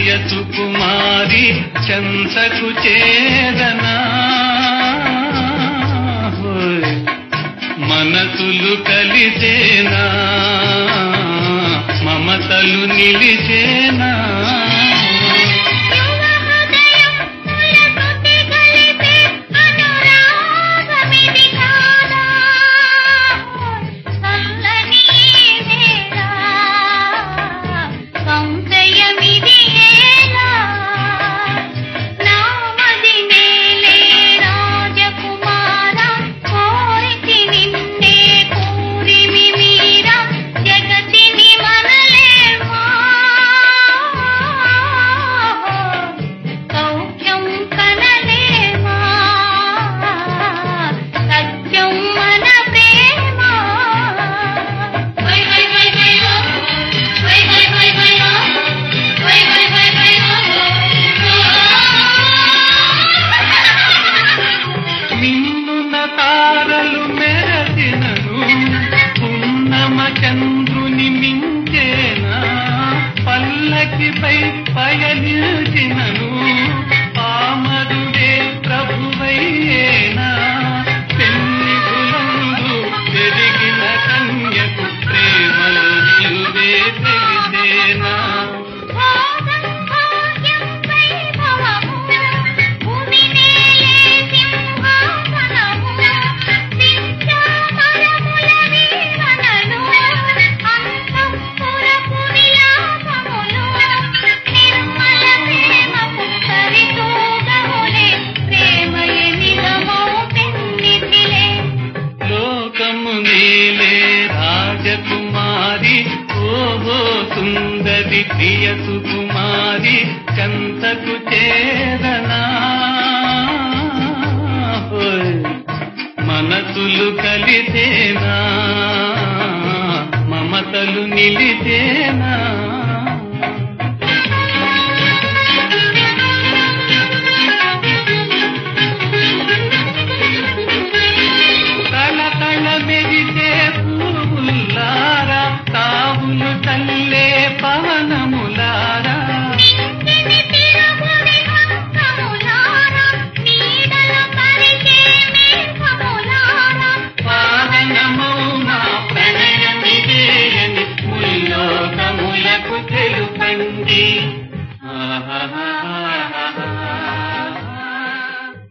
ప్రియసు కుమారి చెంతకు చేరనా హోయ్. మనసులు కలిసేనా మమతలు నిలిచేనా యువ హృదయం పులకుతి కలిపే అనురాగమిది కాదా చల్లని వేళ సంశయమిది ఏలా నామది నేలే రాజకుమార కోరితి నిన్నే కోరిమి మీరా జగతిని మనలేమా సౌఖ్యం కనలేమా సత్యం మన ప్రేమ why why why why why why why why why why why why నిన్నున తారలు మెరసినను పున్నమ చంద్రుని మించేనా పల్లకిపై పయనించినను పామరుడే ప్రభువయ్యేనా పెన్నిగులందు పెరిగిన కన్యకు ప్రేమలు నిలువే తెలిసేనా భోగం భాగ్యం వైభవము భూమినేలే సింహాసనము విద్యామరముల వీవనలు అంతఃపురపు విలాసములు నిర్మల ప్రేమకు సరితూగములే ప్రేమయే నిజమౌ పెన్నితిలే లోకము నీలే రాజకుమారి ఓహో సుందరి ప్రియ సుకుమారి కంతకు చేరనా హోయ్. మనసులు కలిసేనా మమతలు నిలిచేనా తల తల మెరిసే పువ్వుల్లారా తావులు తల్లే పవనములారా నింగిని తిరుగుని హంసములారా నీడల పరిచే మేఘములారా పావనమౌ నా ప్రణయమిదేయని ముల్లోకములకు తెలుపండి ఆహాహా